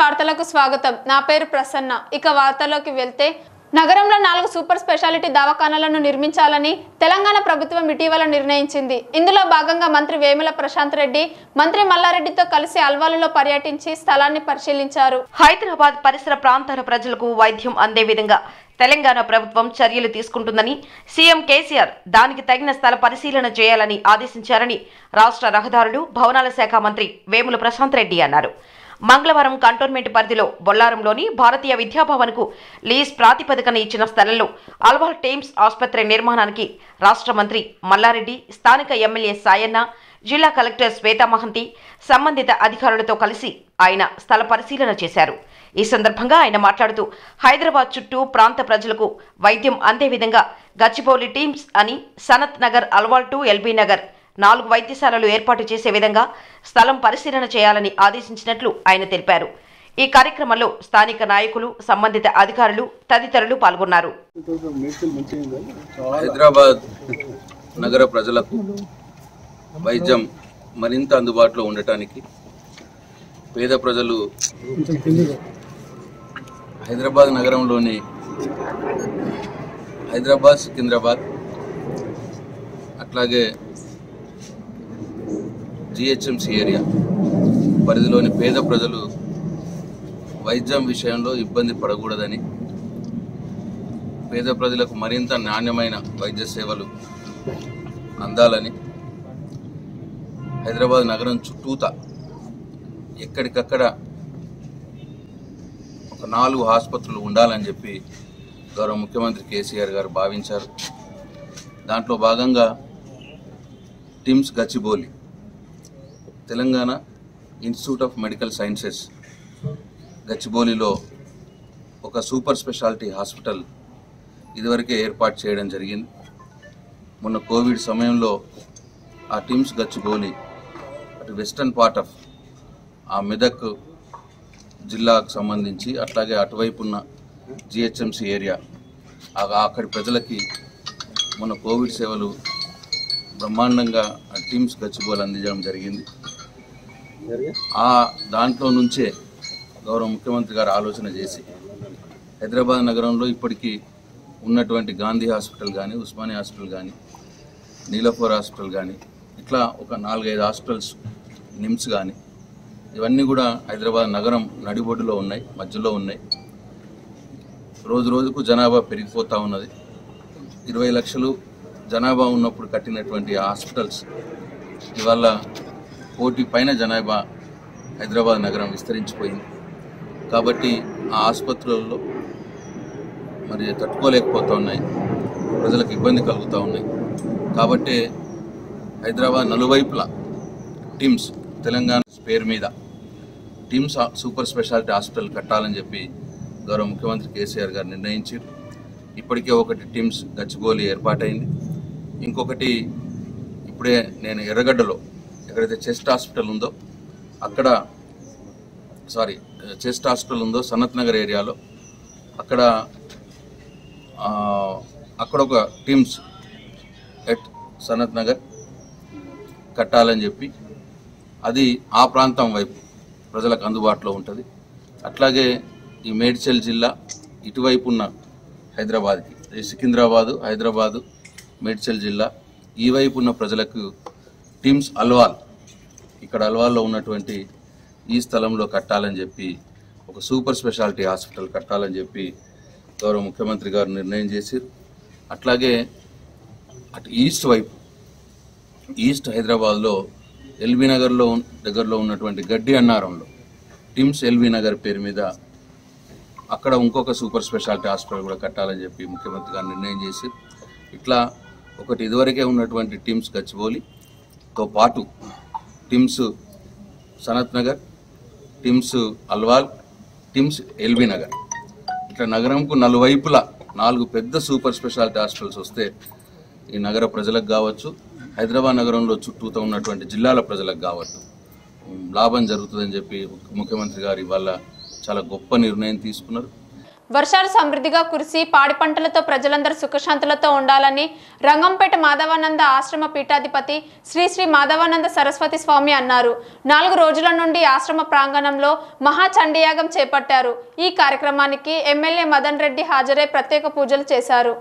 వార్తలకు స్వాగతం నా పేరు ప్రసన్న ఇక వార్తల్లోకి వెళ్తే నగరంలో నాలుగు సూపర్ స్పెషాలిటీ దవాఖానాలను నిర్మించాలని తెలంగాణ ప్రభుత్వం ఇటీవల నిర్ణయించింది ఇందులో భాగంగా మంత్రి వేముల ప్రశాంత్ రెడ్డి మంత్రి మల్లారెడ్డితో కలిసి అల్వాలులో పర్యటించి స్థలాన్ని పరిశీలించారు హైదరాబాద్ పరిసర ప్రాంతాల ప్రజలకు వైద్యం అందే విధంగా తెలంగాణ ప్రభుత్వం చర్యలు తీసుకుంటుందని సీఎం కేసీఆర్ దానికి తగిన స్థల పరిశీలన చేయాలని ఆదేశించారని రాష్ట్ర రహదారులు భవనాల శాఖ మంత్రి వేముల ప్రశాంత్ రెడ్డి అన్నారు మంగళవారం కంటోన్మెంట్ పరిధిలో బొల్లారంలోని భారతీయ విద్యాభవన్కు లీజ్ ప్రాతిపదికన ఇచ్చిన స్థలంలో అల్వాల్ టీమ్స్ ఆసుపత్రి నిర్మాణానికి రాష్ట్ర మంత్రి మల్లారెడ్డి స్థానిక ఎమ్మెల్యే సాయన్న జిల్లా కలెక్టర్ శ్వేతా మహంతి సంబంధిత అధికారులతో కలిసి ఆయన స్థల పరిశీలన చేశారు ఈ సందర్భంగా ఆయన మాట్లాడుతూ హైదరాబాద్ చుట్టూ ప్రాంత ప్రజలకు వైద్యం అందే విధంగా గచ్చిబౌలి టీమ్స్ అని సనత్ నగర్ అల్వాల్ టు ఎల్బీ నగర్ నాలుగు వైద్యశాలలు ఏర్పాటు చేసే విధంగా స్థలం పరిశీలన చేయాలని ఆదేశించినట్లు ఆయన తెలిపారు ఈ కార్యక్రమంలో స్థానిక నాయకులు సంబంధిత అధికారులు తదితరులు పాల్గొన్నారు హైదరాబాద్ నగర ప్రజలకు వైద్యం మరింత అందుబాటులో ఉండటానికి పేద ప్రజలు హైదరాబాద్ నగరంలోని హైదరాబాద్ సికింద్రాబాద్ అట్లాగే జిహెచ్ఎంసి ఏరియా పరిధిలోని పేద ప్రజలు వైద్యం విషయంలో ఇబ్బంది పడకూడదని పేద ప్రజలకు మరింత నాణ్యమైన వైద్య సేవలు అందాలని హైదరాబాద్ నగరం చుట్టూత ఎక్కడికక్కడ ఒక నాలుగు ఆసుపత్రులు ఉండాలని చెప్పి గౌరవ ముఖ్యమంత్రి కేసీఆర్ గారు భావించారు దాంట్లో భాగంగా TIMS Gachibowli Telangana institute of medical sciences గచ్చిబౌలిలో ఒక సూపర్ స్పెషాలిటీ హాస్పిటల్ ఇదివరకే ఏర్పాటు చేయడం జరిగింది మొన్న కోవిడ్ సమయంలో ఆ టిమ్స్ గచ్చిబౌలి అటు వెస్టర్న్ పార్ట్ ఆఫ్ ఆ మెదక్ జిల్లాకు సంబంధించి అట్లాగే అటువైపు ఉన్న జిహెచ్ఎంసి ఏరియా ఆ- అక్కడి ప్రజలకి మొన్న కోవిడ్ సేవలు బ్రహ్మాండంగా ఆ టీమ్స్ గచ్చిబౌలి అందించడం జరిగింది ఆ దాంట్లో నుంచే గౌరవ ముఖ్యమంత్రి గారు ఆలోచన చేసి హైదరాబాద్ నగరంలో ఇప్పటికీ ఉన్నటువంటి గాంధీ హాస్పిటల్ కానీ ఉస్మానియా హాస్పిటల్ కానీ నీలఫోర్ హాస్పిటల్ కానీ ఇట్లా ఒక నాలుగైదు హాస్పిటల్స్ నిమ్స్ కానీ ఇవన్నీ కూడా హైదరాబాద్ నగరం నడిబొడ్డులో ఉన్నాయి మధ్యలో ఉన్నాయి రోజు రోజుకు జనాభా పెరిగిపోతూ ఉన్నది ఇరవై లక్షలు జనాభా ఉన్నప్పుడు కట్టినటువంటి ఆ హాస్పిటల్స్ ఇవాళ కోటి పైన జనాభా హైదరాబాద్ నగరం విస్తరించిపోయింది కాబట్టి ఆ ఆసుపత్రులలో మరి తట్టుకోలేకపోతూ ఉన్నాయి ప్రజలకు ఇబ్బంది కలుగుతూ ఉన్నాయి కాబట్టి హైదరాబాద్ నలువైపులా టిమ్స్ తెలంగాణ పేరు మీద టిమ్స్ ఆ- సూపర్ స్పెషాలిటీ హాస్పిటల్ కట్టాలని చెప్పి గౌరవ ముఖ్యమంత్రి కేసీఆర్ గారు నిర్ణయించారు ఇప్పటికే ఒకటి టిమ్స్ గచ్చిబౌలి ఏర్పాటైంది ఇంకొకటి ఇప్పుడే నేను ఎర్రగడ్డలో ఎక్కడైతే చెస్ట్ హాస్పిటల్ ఉందో అక్కడ సారీ చెస్ట్ హాస్పిటల్ ఉందో సనత్ నగర్ ఏరియాలో అక్కడ ఆ, అక్కడ ఒక టీమ్స్ ఎట్ సనత్ నగర్ కట్టాలని చెప్పి అది ఆ ప్రాంతం వైపు ప్రజలకు అందుబాటులో ఉంటుంది అట్లాగే ఈ మేడ్చల్ జిల్లా ఇటువైపు ఉన్న హైదరాబాద్కి ఈ సికింద్రాబాదు హైదరాబాదు మేడ్చల్ జిల్లా ఈ వైపు ఉన్న ప్రజలకు టీమ్స్ అల్వాల్ ఇక్కడ అల్వాల్లో ఉన్నటువంటి ఈ స్థలంలో కట్టాలని చెప్పి ఒక సూపర్ స్పెషాలిటీ హాస్పిటల్ కట్టాలని చెప్పి గౌరవ ముఖ్యమంత్రి గారు నిర్ణయం చేశారు అట్లాగే అటు ఈస్ట్ వైపు ఈస్ట్ హైదరాబాద్లో ఎల్బీ నగర్లో ఉన్- దగ్గరలో ఉన్నటువంటి గడ్డి అన్నారంలో టిమ్స్ ఎల్బీ నగర్ పేరు మీద అక్కడ ఇంకొక సూపర్ స్పెషాలిటీ హాస్పిటల్ కూడా కట్టాలని చెప్పి ముఖ్యమంత్రి గారు నిర్ణయం చేసి ఇట్లా ఒకటి ఇదివరకే ఉన్నటువంటి టిమ్స్ గచ్చిబౌలితో పాటు TIMS Sanath Nagar TIMS Alwal TIMS LB Nagar ఇట్లా నగరంకు నలువైపులా నాలుగు పెద్ద సూపర్ స్పెషాలిటీ హాస్పిటల్స్ వస్తే ఈ నగర ప్రజలకు కావచ్చు హైదరాబాద్ నగరంలో చుట్టూతో ఉన్నటువంటి జిల్లాల ప్రజలకు కావచ్చు ఉమ్, లాభం జరుగుతుందని చెప్పి ముఖ్యమంత్రి గారు ఇవాళ చాలా గొప్ప నిర్ణయం తీసుకున్నారు వర్షాలు సమృద్ధిగా కురిసి పాడి పంటలతో ప్రజలందరూ సుఖశాంతులతో ఉండాలని రంగంపేట మాధవానంద ఆశ్రమ పీఠాధిపతి శ్రీ శ్రీ మాధవానంద సరస్వతి స్వామి అన్నారు నాలుగు రోజుల నుండి ఆశ్రమ ప్రాంగణంలో మహా చండీయాగం చేపట్టారు ఈ కార్యక్రమానికి ఎమ్మెల్యే మదన్ రెడ్డి హాజరై ప్రత్యేక పూజలు చేశారు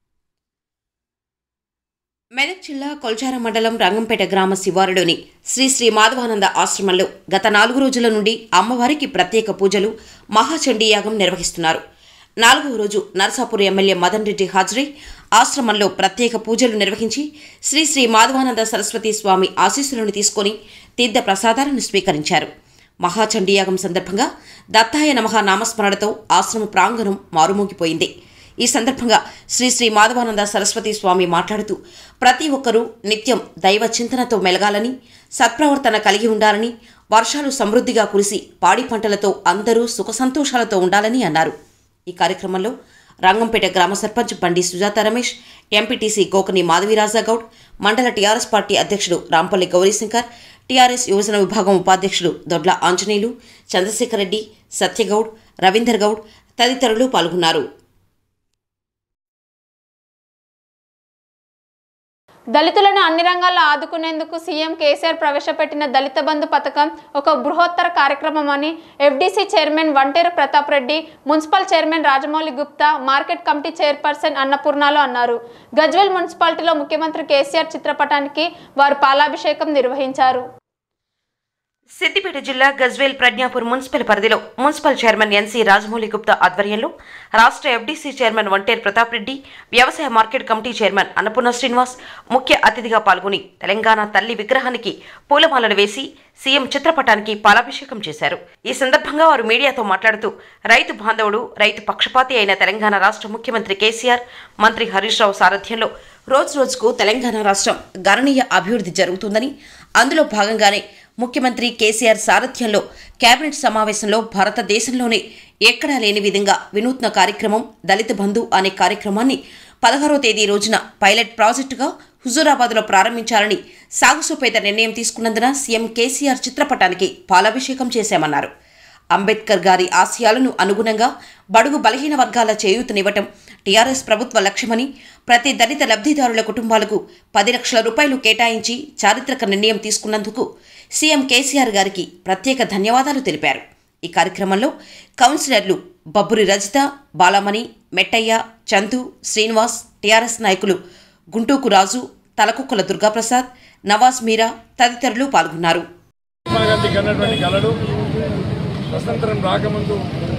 మెదక్ జిల్లా కొల్చార మండలం రంగంపేట గ్రామ శివారులోని శ్రీ శ్రీ మాధవానంద ఆశ్రమంలో గత నాలుగు రోజుల నుండి అమ్మవారికి ప్రత్యేక పూజలు మహాచండీ యాగం నిర్వహిస్తున్నారు నాలుగవ రోజు నరసాపూర్ ఎమ్మెల్యే మదన్ రెడ్డి హాజరై ఆశ్రమంలో ప్రత్యేక పూజలు నిర్వహించి శ్రీ శ్రీ మాధవానంద సరస్వతి స్వామి ఆశీస్సులను తీసుకొని తీర్థ ప్రసాదాలను స్వీకరించారు మహాచండీయాగం సందర్భంగా దత్తాయ నమః నామస్మరణతో ఆశ్రమ ప్రాంగణం మారుమోగిపోయింది ఈ సందర్భంగా శ్రీ శ్రీ మాధవానంద సరస్వతి స్వామి మాట్లాడుతూ ప్రతి ఒక్కరూ నిత్యం దైవ చింతనతో మెలగాలని సత్ప్రవర్తన కలిగి ఉండాలని వర్షాలు సమృద్ధిగా కురిసి పాడి పంటలతో అందరూ సుఖ సంతోషాలతో ఉండాలని అన్నారు ఈ కార్యక్రమంలో రంగంపేట గ్రామ సర్పంచ్ బండి సుజాత రమేష్ ఎంపీటీసీ గోకని మాధవిరాజాగౌడ్ మండల టీఆర్ఎస్ పార్టీ అధ్యక్షుడు రాంపల్లి గౌరీశంకర్ టీఆర్ఎస్ యువజన విభాగం ఉపాధ్యక్షుడు దొడ్ల ఆంజనేయులు చంద్రశేఖర్ రెడ్డి సత్యగౌడ్ రవీందర్ గౌడ్ తదితరులు పాల్గొన్నారు దళితులను అన్ని రంగాల్లో ఆదుకునేందుకు సీఎం కేసీఆర్ ప్రవేశపెట్టిన దళిత బంధు పథకం ఒక బృహత్తర కార్యక్రమం అని FDC chairman Vanteru Pratap Reddy municipal chairman Rajamouli Gupta market committee chairperson అన్నపూర్ణాలు అన్నారు గజ్వెల్ మున్సిపాలిటీలో ముఖ్యమంత్రి కేసీఆర్ చిత్రపటానికి వారు పాలాభిషేకం నిర్వహించారు సిద్దిపేట జిల్లా గజ్వేల్ ప్రజ్ఞాపూర్ మున్సిపల్ పరిధిలో municipal chairman NC Rajamouli Gupta ఆధ్వర్యంలో రాష్ట్ర ఎఫ్డీసీ చైర్మన్ వంటేర్ ప్రతాప్ రెడ్డి వ్యవసాయ market committee chairman Annapurna Srinivas ముఖ్య అతిథిగా పాల్గొని తెలంగాణ తల్లి విగ్రహానికి పూలమాలలు వేసి సీఎం చిత్రపటానికి పాలాభిషేకం చేశారు ఈ సందర్భంగా వారు మీడియాతో మాట్లాడుతూ రైతు బాంధవుడు రైతు పక్షపాతి అయిన తెలంగాణ రాష్ట్ర ముఖ్యమంత్రి కేసీఆర్ మంత్రి హరీష్ రావు సారథ్యంలో రోజు రోజుకు తెలంగాణ రాష్ట్రం గణనీయ అభివృద్ధి జరుగుతుందని అందులో భాగంగానే ముఖ్యమంత్రి కేసీఆర్ సారథ్యంలో కేబినెట్ సమావేశంలో భారతదేశంలోనే ఎక్కడా లేని విధంగా వినూత్న కార్యక్రమం దళిత బంధు అనే కార్యక్రమాన్ని పదహారో తేదీ రోజున పైలట్ ప్రాజెక్టుగా హుజూరాబాద్లో ప్రారంభించాలని సాగుసోపేత నిర్ణయం తీసుకున్నందున సీఎం కేసీఆర్ చిత్రపటానికి పాలాభిషేకం చేశామన్నారు అంబేద్కర్ గారి ఆశయాలను అనుగుణంగా బడుగు బలహీన వర్గాల చేయూతనివ్వటం టీఆర్ఎస్ ప్రభుత్వ లక్ష్యమని ప్రతి దళిత లబ్ధిదారుల కుటుంబాలకు పది లక్షల రూపాయలు కేటాయించి చారిత్రక నిర్ణయం తీసుకున్నందుకు సీఎం కేసీఆర్ గారికి ప్రత్యేక ధన్యవాదాలు తెలిపారు ఈ కార్యక్రమంలో కౌన్సిలర్లు బబ్బురి రజిత బాలమణి మెట్టయ్య చందు శ్రీనివాస్ టీఆర్ఎస్ నాయకులు గుంటూకు రాజు తలకుక్కల దుర్గాప్రసాద్ నవాజ్ మీరా తదితరులు పాల్గొన్నారు మహాత్మా గాంధీ కన్నటువంటి కలడు స్వతంత్రం రాకముందు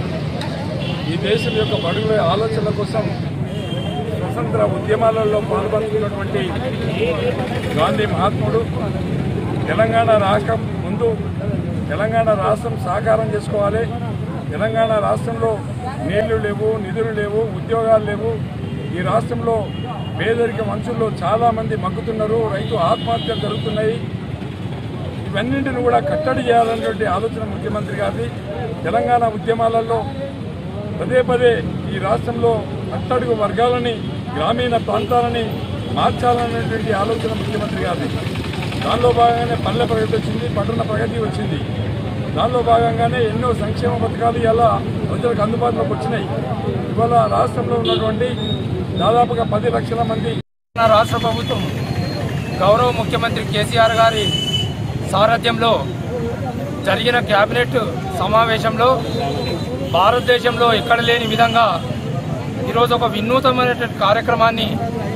ఈ దేశం యొక్క బడుగుల ఆలోచనల కోసం స్వతంత్ర ఉద్యమాలలో పాల్పంచుకున్నటువంటి గాంధీ మహాత్ముడు తెలంగాణ రాష్ట్రం ముందు తెలంగాణ రాష్ట్రం సాకారం చేసుకోవాలి తెలంగాణ రాష్ట్రంలో నీళ్లు లేవు నిధులు లేవు ఉద్యోగాలు లేవు ఈ రాష్ట్రంలో పేదరిక మనుషుల్లో చాలామంది మగ్గుతున్నారు రైతు ఆత్మహత్యలు జరుగుతున్నాయి ఇవన్నింటిని కూడా కట్టడి చేయాలన్నటువంటి ఆలోచన ముఖ్యమంత్రి గారిది తెలంగాణ ఉద్యమాలలో పదే పదే ఈ రాష్ట్రంలో అట్టడుగు వర్గాలని గ్రామీణ ప్రాంతాలని మార్చాలన్నటువంటి ఆలోచన ముఖ్యమంత్రి గారిది దానిలో భాగంగానే పల్లె ప్రగతి వచ్చింది పట్టణ ప్రగతి వచ్చింది దానిలో భాగంగానే ఎన్నో సంక్షేమ పథకాలు ఇలా ప్రజలకు అందుబాటులోకి వచ్చినాయి ఇవాళ రాష్ట్రంలో ఉన్నటువంటి దాదాపుగా పది లక్షల మంది తెలంగాణ రాష్ట్ర ప్రభుత్వం గౌరవ ముఖ్యమంత్రి కేసీఆర్ గారి సారథ్యంలో జరిగిన కేబినెట్ సమావేశంలో భారతదేశంలో ఎక్కడ లేని విధంగా ఈరోజు ఒక వినూతమైనటువంటి కార్యక్రమాన్ని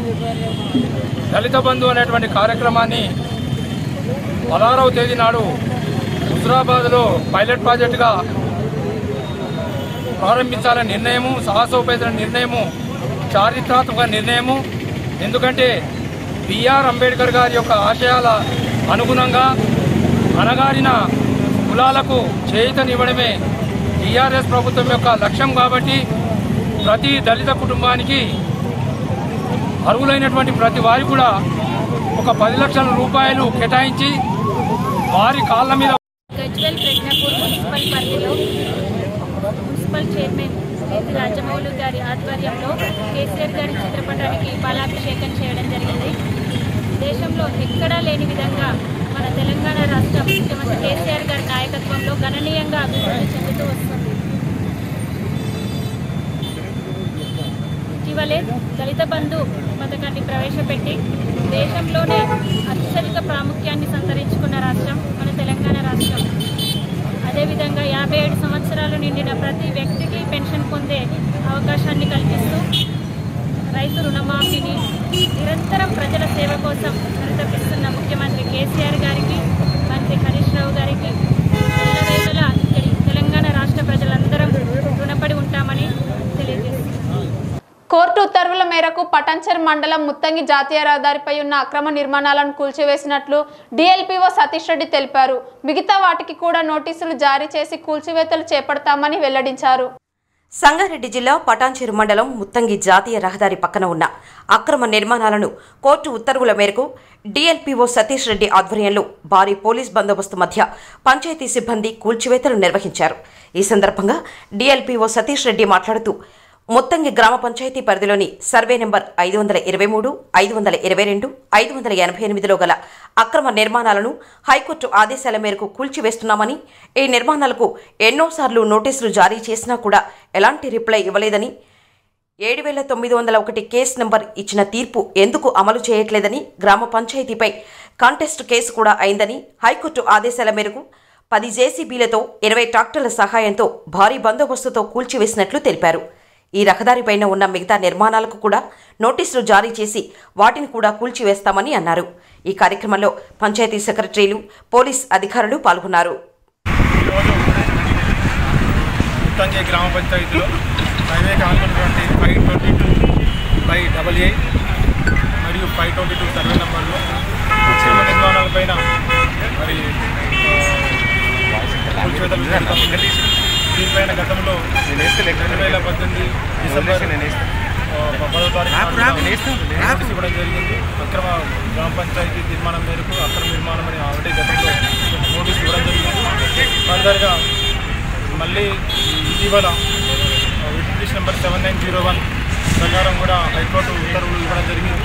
దళిత బంధు అనేటువంటి కార్యక్రమాన్ని పదహారవ తేదీ నాడు హుజరాబాద్లో పైలట్ ప్రాజెక్టుగా ప్రారంభించాలనే నిర్ణయము సాహసోపేత నిర్ణయము చారిత్రాత్మక నిర్ణయము ఎందుకంటే బిఆర్ అంబేద్కర్ గారి యొక్క ఆశయాల అనుగుణంగా అనగారిన కులాలకు చేయుతనివ్వడమే టీఆర్ఎస్ ప్రభుత్వం యొక్క లక్ష్యం కాబట్టి ప్రతి దళిత కుటుంబానికి అర్హులైనటువంటి ప్రతి వారి కూడా ఒక పది లక్షల రూపాయలు కేటాయించి వారి కాళ్ళ మీద గజ్వెల్ ప్రజ్ఞాపూర్ మున్సిపల్ పరిధిలో మున్సిపల్ చైర్మన్ ఎస్ రాజమౌళి గారి ఆధ్వర్యంలో కేసీఆర్ గారి చిత్రపటానికి పాలాభిషేకం చేయడం జరిగింది దేశంలో ఎక్కడా లేని విధంగా మన తెలంగాణ రాష్ట్ర ముఖ్యమంత్రి కేసీఆర్ గారి నాయకత్వంలో గణనీయంగా అభివృద్ధి చెందుతూ వస్తుంది ఇటీవలే దళిత బంధు పథకాన్ని ప్రవేశపెట్టి దేశంలోనే అత్యధిక ప్రాముఖ్యాన్ని సంతరించుకున్న రాష్ట్రం మన తెలంగాణ రాష్ట్రం అదేవిధంగా యాభై ఏడు సంవత్సరాలు నిండిన ప్రతి వ్యక్తికి పెన్షన్ పొందే అవకాశాన్ని కల్పిస్తూ రైతు రుణమాఫీని నిరంతరం ప్రజల సేవ కోసం పరితపిస్తున్న ముఖ్యమంత్రి కేసీఆర్ గారికి మంత్రి హరీష్ రావు గారికి ఎల్లవేళలా ఇక్కడి తెలంగాణ రాష్ట్ర ప్రజలందరం రుణపడి ఉంటామని తెలియజేస్తున్నాను కోర్టు ఉత్తర్వుల మేరకు పటాన్చెర్ మండలం ముత్తంగి జాతీయ రహదారిపై ఉన్న అక్రమ నిర్మాణాలను కూల్చివేసినట్లు డిఎల్పిఓ సతీష్ రెడ్డి తెలిపారు మిగతా వాటికి కూడా నోటీసులు జారీ చేసి కూల్చివేతలు చేపడతామని వెల్లడించారు సంగారెడ్డి జిల్లా పటాన్చెరు మండలం ముత్తంగి జాతీయ రహదారి పక్కన ఉన్న అక్రమ నిర్మాణాలను కోర్టు ఉత్తర్వుల మేరకు డీఎల్పీఓ సతీష్ రెడ్డి ఆధ్వర్యంలో భారీ పోలీస్ బందోబస్తు మధ్య పంచాయతీ సిబ్బంది కూల్చివేతలు నిర్వహించారు ఈ సందర్భంగా డీఎల్పీఓ సతీష్ రెడ్డి మాట్లాడుతూ ముత్తంగి గ్రామ పంచాయతీ పరిధిలోని సర్వే నెంబర్ ఐదు వందల ఇరవై మూడు ఐదు వందల ఇరవై రెండు ఐదు వందల ఎనభై ఎనిమిదిలో గల అక్రమ నిర్మాణాలను హైకోర్టు ఆదేశాల మేరకు కూల్చివేస్తున్నామని ఈ నిర్మాణాలకు ఎన్నోసార్లు నోటీసులు జారీ చేసినా కూడా ఎలాంటి రిప్లై ఇవ్వలేదని ఏడు వేల తొమ్మిది వందల ఒకటి కేసు నంబర్ ఇచ్చిన తీర్పు ఎందుకు అమలు చేయట్లేదని గ్రామ పంచాయతీపై కాంటెస్ట్ కేసు కూడా అయిందని హైకోర్టు ఆదేశాల మేరకు పది జేసీబీలతో ఇరవై ట్రాక్టర్ల సహాయంతో భారీ బందోబస్తుతో కూల్చివేసినట్లు తెలిపారు ఈ రహదారిపైన ఉన్న మిగతా నిర్మాణాలకు కూడా నోటీసులు జారీ చేసి వాటిని కూడా కూల్చివేస్తామని అన్నారు ఈ కార్యక్రమంలో పంచాయతీ సెక్రటరీలు పోలీస్ అధికారులు పాల్గొన్నారు ఈరోజు ముత్తంగి గ్రామ పంచాయతీలో హైవేకి ఆనుకున్నటువంటి five twenty two by double A మరియు ఫైవ్ ట్వంటీ టూ సర్వే నెంబర్లో అక్రమ నిర్మాణాలపైన మరి ఆ, కూల్చివేతలు జరుగుతాం. దీనిపైన గతంలో రెండు వేల పద్దెనిమిది డిసెంబర్ ఆ, పదవ తారీఖు నోటీస్ ఇవ్వడం జరిగింది అక్రమ గ్రామ పంచాయతీ తీర్మానం మేరకు అక్రమ నిర్మాణం అని ఆల్రెడీ గతంలో నోటీస్ ఇవ్వడం జరిగింది ఫర్దర్గా మళ్ళీ ఇటీవల విటిలిటీస్ number seven nine zero one ప్రకారం కూడా హైకోర్టు ఉత్తర్వులు ఇవ్వడం జరిగింది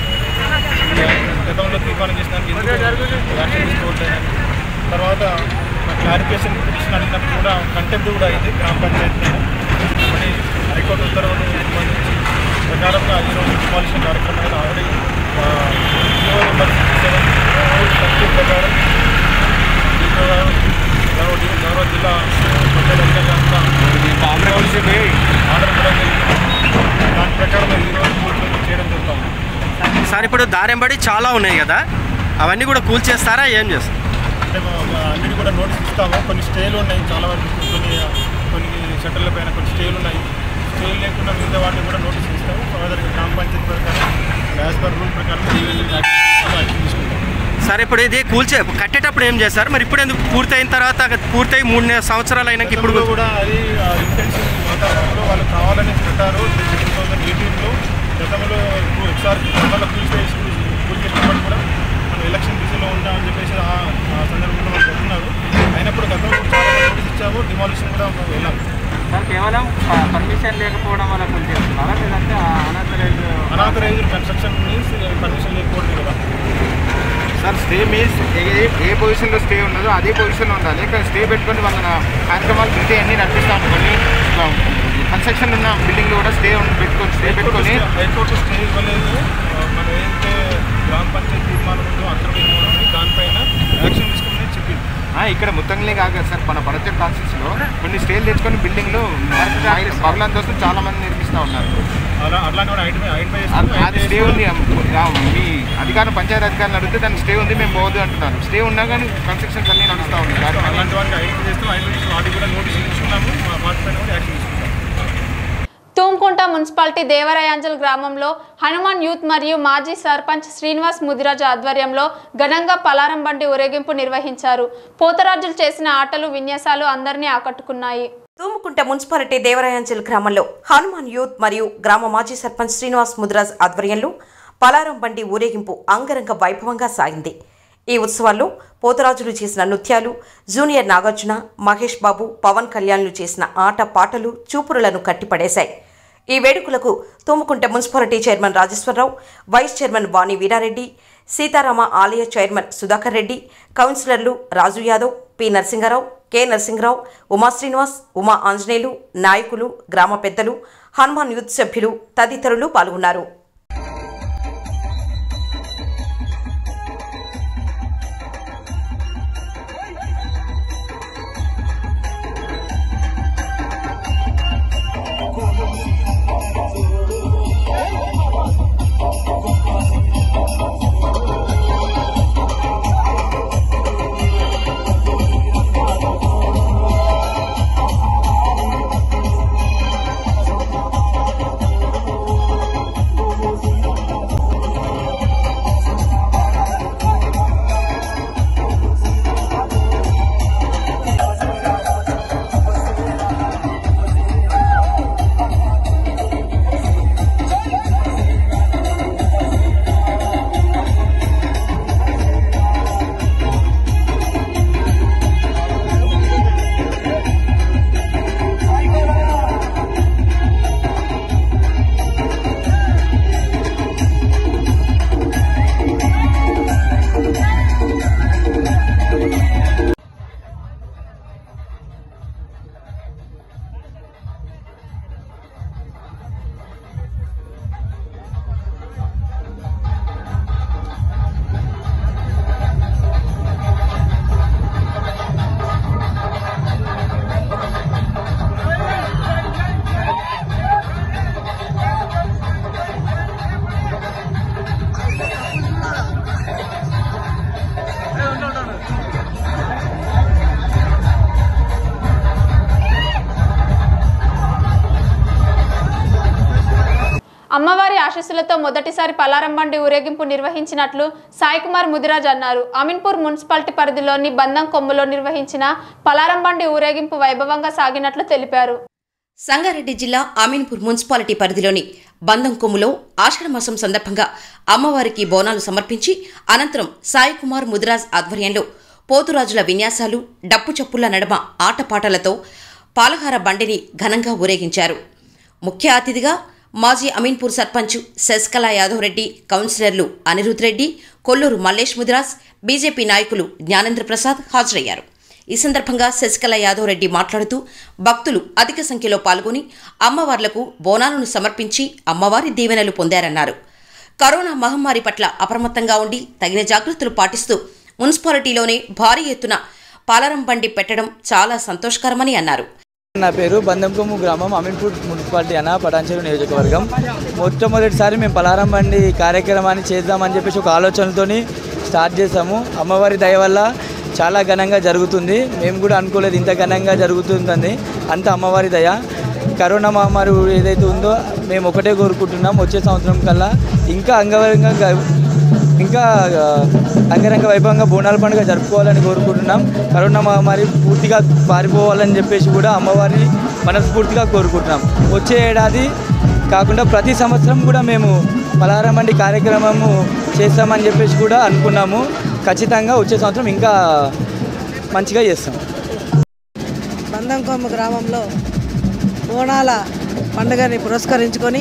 గతంలో తీర్మానం చేసినానికి ఎందుకు యాక్షన్ తీసుకోవట్లేదని తర్వాత క్లారిఫికేషన్ పిటిషన్ అడిగినప్పుడు కూడా కంటెంప్ట్ కూడా అయింది గ్రామ పంచాయతీ మీద మళ్ళీ హైకోర్టు ఉత్తర్వులు సంబంధించి ప్రకారంగా ఈరోజు డిమాలిషన్ కార్యక్రమం మీద already GO number sixty seven thirty ప్రకారం దీంట్లో గౌరవ జిల్లా- గౌరవ జిల్లా పంచాయతీ అధికారులు ఆర్డర్ కూడా జరిగింది దాని ప్రకారం ఈరోజు పూర్తి చేయడం జరుగుతుంది సార్ ఇప్పుడు దారెంబడి చాలా ఉన్నాయి కదా అవన్నీ కూడా కూల్ చేస్తారా ఏం చేస్తారు అంటే అన్నిటి కూడా నోటీస్ ఇస్తాము కొన్ని స్టేలు ఉన్నాయి చాలా వరకు కొన్ని కొన్ని షట్టర్ల పైన కొన్ని స్టేలు ఉన్నాయి స్టేలు లేకుండా మిగతా వాటిని కూడా నోటీస్ ఇస్తాము ఫర్దర్గా గ్రామ పంచాయతీ ప్రకారం యాజ్ పర్ రూల్ ప్రకారం యాక్షన్ తీసుకుంటాం సార్ ఇప్పుడు ఇది కూల్చే కట్టేటప్పుడు ఏం చేస్తారు మరి ఇప్పుడు ఎందుకు పూర్తయిన తర్వాత పూర్తయి మూడు నె- సంవత్సరాలు అయినాక ఇప్పుడు గతంలో కూడా అది ఇంటెన్షన్ వాతావరణంలో వాళ్ళు కావాలని పెట్టారు టూ థౌజండ్ ఎయిటీన్లో గతంలో ఇప్పుడు ఒకసారి గతంలో కూల్చేసి కూల్చేసినప్పుడు కూడా మనం ఎలక్షన్ బిజీలో ఉన్నామని చెప్పేసి ఆ ఆ సందర్భంలో వాళ్ళు చెప్తున్నారు అయినప్పుడు గతంలో చాలా నోటీస్ ఇచ్చాము డిమాలిషన్ కూడా మనం వెళ్ళాము సార్ కేవలం పర్మిషన్ లేకపోవడం వల్ల కొంచెం చేస్తున్నారా లేదంటే unauthorise unauthorised construction means permission లేకపోవడం కదా sir stay means A A పొజిషన్లో స్టే ఉన్నదో అదే పొజిషన్లో ఉండాలి ఇక్కడ స్టే పెట్టుకొని వాళ్ళ కార్యక్రమాలు మిగతా అన్ని నడిపిస్తాం అనుకోండి కన్స్ట్రక్షన్ ఉన్న బిల్డింగ్లో కూడా స్టే పెట్టుకొని స్టే పెట్టుకొని హైకోర్టు స్టే ఇవ్వలేదు ఆ, మనం ఏదైతే గ్రామ పంచాయతీ తీర్మానం ఉందో అక్రమ నిర్మాణం ఉంది, దానిపైన యాక్షన్ తీసుకోమని చెప్పింది ఆ, ఇక్కడ మొత్తంలే కాదు సార్ మన భరత్ కాన్స్టిట్యూన్సీలో కొన్ని స్టేలు తెచ్చుకొని బిల్డింగ్లు బహుళంతస్తు చాలా మంది నిర్మిస్తూ ఉన్నారు అలా అట్లాంటి కూడా ఐడెంటిఫై ఐడెంటిఫై అది- అది స్టే ఉంది చేస్తాం ఆ, మీ అధికారం పంచాయతీ అధికారులు అడిగితే దానికి స్టే ఉంది మేము పోదు అంటున్నారు స్టే ఉన్నా కానీ కన్స్ట్రక్షన్స్ అన్నీ నడుస్తూ ఉన్నాయి దాని- అలాంటి వాటికి ఐడెంటిఫై చేస్తాం ఐడెంటిఫై వాటికి కూడా నోటీస్ ఇచ్చుకున్నాము మా వాటి పైన కూడా యాక్షన్ తీసుకుంటాం తూంకుంట మున్సిపాలిటీ దేవరాయాంజల్ గ్రామంలో హనుమాన్ యూత్ మరియు మాజీ సర్పంచ్ శ్రీనివాస్ ముదిరాజు ఆధ్వర్యంలో ఘనంగా పలారం బండి ఊరేగింపు నిర్వహించారు పోతరాజులు చేసిన ఆటలు విన్యాసాలు అందరినీ ఆకట్టుకున్నాయి తూముకుంట మున్సిపాలిటీ దేవరాయాంచల్ గ్రామంలో హనుమాన్ యూత్ మరియు గ్రామ మాజీ సర్పంచ్ శ్రీనివాస్ ముద్రాజ్ ఆధ్వర్యంలో పలారం బండి ఊరేగింపు అంగరంగ వైభవంగా సాగింది ఈ ఉత్సవాల్లో పోతరాజులు చేసిన నృత్యాలు జూనియర్ నాగార్జున మహేష్ బాబు పవన్ కళ్యాణ్లు చేసిన ఆట పాటలు చూపురులను కట్టిపడేశాయి ఈ వేడుకలకు Thumukunta municipality chairman Rajeshwararao vice chairman Vani Veerareddy Sitarama ఆలయ చైర్మన్ సుధాకర్ రెడ్డి కౌన్సిలర్లు రాజు యాదవ్ పి నరసింహారావు కె నరసింహరావు ఉమా శ్రీనివాస్ ఉమా ఆంజనేయులు నాయకులు గ్రామ పెద్దలు హనుమాన్ యూత్ సభ్యులు తదితరులు పాల్గొన్నారు అమ్మవారి ఆశీస్సులతో మొదటిసారి పలారం బండి ఊరేగింపు నిర్వహించినట్లు సాయికుమార్ ముదిరాజ్ అన్నారు అమీన్పూర్ మున్సిపాలిటీ పరిధిలోని బంధం కొమ్ములో నిర్వహించిన పలారం బండి ఊరేగింపు వైభవంగా సాగినట్లు తెలిపారు సంగారెడ్డి జిల్లా అమీన్పూర్ మున్సిపాలిటీ పరిధిలోని బంధం కొమ్ములో ఆషాఢమాసం సందర్భంగా అమ్మవారికి బోనాలు సమర్పించి అనంతరం సాయికుమార్ ముదిరాజ్ ఆధ్వర్యంలో పోతురాజుల విన్యాసాలు డప్పు చప్పుల నడమ ఆటపాటలతో పాలహార బండిని ఘనంగా ఊరేగించారు ముఖ్య అతిథిగా మాజీ అమీన్పూర్ సర్పంచ్ శశికళ యాదవ్ రెడ్డి కౌన్సిలర్లు అనిరుద్ రెడ్డి కొల్లూరు మల్లేష్ ముదిరాజ్ బీజేపీ నాయకులు జ్ఞానేంద్ర ప్రసాద్ హాజరయ్యారు ఈ సందర్భంగా శశికళ యాదవ్ రెడ్డి మాట్లాడుతూ భక్తులు అధిక సంఖ్యలో పాల్గొని అమ్మవార్లకు బోనాలను సమర్పించి అమ్మవారి దీవెనలు పొందారన్నారు కరోనా మహమ్మారి పట్ల అప్రమత్తంగా ఉండి తగిన జాగ్రత్తలు పాటిస్తూ మున్సిపాలిటీలోనే భారీ ఎత్తున పాలరం బండి పెట్టడం చాలా సంతోషకరమని అన్నారు నా పేరు బందంకొమ్ము గ్రామం అమీన్పూర్ మున్సిపాలిటీ అన్న పటాన్చెరు నియోజకవర్గం మొట్టమొదటిసారి మేము పలారం బండి కార్యక్రమాన్ని చేద్దామని చెప్పేసి ఒక ఆలోచనతోని స్టార్ట్ చేసాము అమ్మవారి దయ వల్ల చాలా ఘనంగా జరుగుతుంది మేము కూడా అనుకోలేదు ఇంత ఘనంగా జరుగుతుందని అంత అమ్మవారి దయ కరోనా మహమ్మారి ఏదైతే ఉందో మేము ఒకటే కోరుకుంటున్నాం వచ్చే సంవత్సరం కల్లా ఇంకా అంగరంగ ఇంకా ఆ, అంగరంగ వైభవంగా బోనాల పండుగ జరుపుకోవాలని కోరుకుంటున్నాం కరోనా మహమ్మారి పూర్తిగా పారిపోవాలని చెప్పేసి కూడా అమ్మవారిని మనస్ఫూర్తిగా కోరుకుంటున్నాం వచ్చే ఏడాది కాకుండా ప్రతి సంవత్సరం కూడా మేము పలారం వంటి కార్యక్రమము చేస్తామని చెప్పేసి కూడా అనుకున్నాము ఖచ్చితంగా వచ్చే సంవత్సరం ఇంకా మంచిగా చేస్తాం బంధంకొమ్మ గ్రామంలో బోనాల పండుగని పురస్కరించుకొని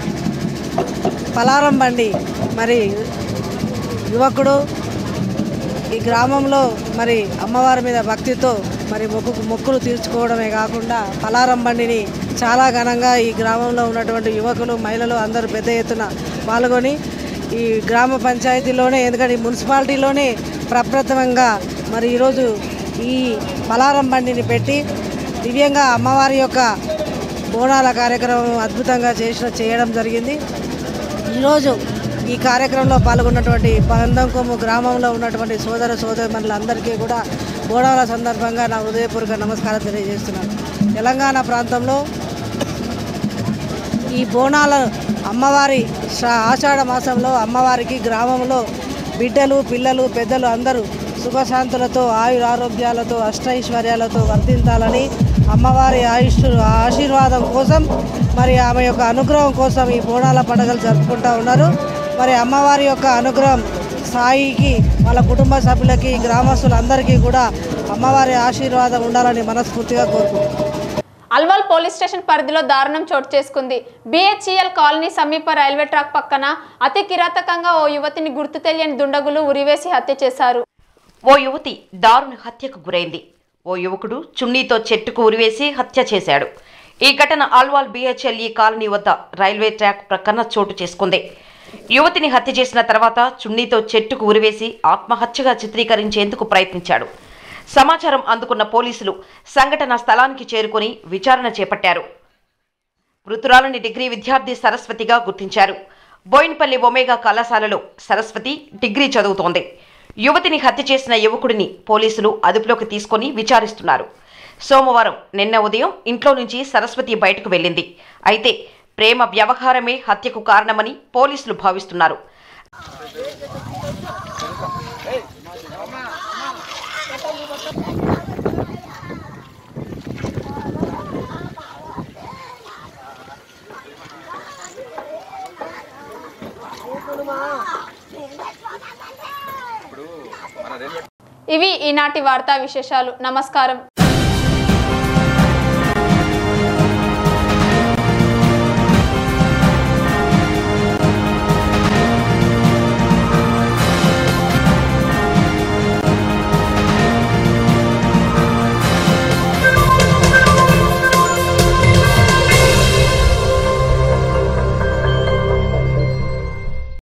పలారం బండి మరి యువకుడు ఈ గ్రామంలో మరి అమ్మవారి మీద భక్తితో మరి మొక్కు మొక్కులు తీర్చుకోవడమే కాకుండా పలారం బండిని చాలా ఘనంగా ఈ గ్రామంలో ఉన్నటువంటి యువకులు మహిళలు అందరూ పెద్ద ఎత్తున పాల్గొని ఈ గ్రామ పంచాయతీలోనే ఎందుకంటే ఈ మున్సిపాలిటీలోనే ప్రప్రథమంగా మరి ఈరోజు ఈ పలారం బండిని పెట్టి దివ్యంగా అమ్మవారి యొక్క బోనాల కార్యక్రమం అద్భుతంగా చేసిన చేయడం జరిగింది ఈరోజు ఈ కార్యక్రమంలో పాల్గొన్నటువంటి పందంకొమ్ము గ్రామంలో ఉన్నటువంటి సోదర సోదరులందరికీ కూడా బోనాల సందర్భంగా నా హృదయపూర్వక నమస్కారం తెలియజేస్తున్నాను తెలంగాణ ప్రాంతంలో ఈ బోనాల అమ్మవారి శా- ఆషాఢ మాసంలో అమ్మవారికి గ్రామంలో బిడ్డలు పిల్లలు పెద్దలు అందరూ సుఖశాంతులతో ఆయుర ఆరోగ్యాలతో అష్టైశ్వర్యాలతో వర్తించాలని అమ్మవారి ఆయుష్ ఆశీర్వాదం కోసం మరి ఆమె యొక్క అనుగ్రహం కోసం ఈ బోనాల పండుగలు జరుపుకుంటూ ఉన్నారు మరి అమ్మవారి యొక్క అనుగ్రహం సాయికి వాళ్ళ కుటుంబ సభ్యులకి గ్రామస్తులందరికీ కూడా అమ్మవారి ఆశీర్వాదం ఉండాలని మనస్ఫూర్తిగా కోరుకుంటున్నాను అల్వాల్ పోలీస్ స్టేషన్ పరిధిలో దారుణం చోటు చేసుకుంది బిహెచ్ఈఎల్ కాలనీ సమీప రైల్వే ట్రాక్ పక్కన అతి కిరాతకంగా ఓ యువతిని గుర్తు తెలియని దుండగులు ఉరివేసి హత్య చేశారు ఓ యువతి దారుణ హత్యకు గురైంది ఓ యువకుడు చున్నీతో చెట్టుకు ఉరివేసి హత్య చేశాడు ఈ ఘటన ఆల్వాల్ బిహెచ్ఎల్ఈ కాలనీ వద్ద రైల్వే ట్రాక్ ప్రక్కన చోటు చేసుకుంది యువతిని హత్య చేసిన తర్వాత చున్నీతో చెట్టుకు ఉరివేసి ఆత్మహత్యగా చిత్రీకరించేందుకు ప్రయత్నించాడు సమాచారం అందుకున్న పోలీసులు సంఘటన స్థలానికి చేరుకుని విచారణ చేపట్టారు మృతురాలని డిగ్రీ విద్యార్థి సరస్వతిగా గుర్తించారు బోయిన్పల్లి ఒమేగా కళాశాలలో సరస్వతి డిగ్రీ చదువుతోంది యువతిని హత్య చేసిన యువకుడిని పోలీసులు అదుపులోకి తీసుకొని విచారిస్తున్నారు సోమవారం నిన్న ఉదయం ఇంట్లో నుంచి సరస్వతి బయటకు వెళ్ళింది అయితే ప్రేమ వ్యవహారమే హత్యకు కారణమని పోలీసులు భావిస్తున్నారు ఇవి ఈనాటి వార్తా విశేషాలు నమస్కారం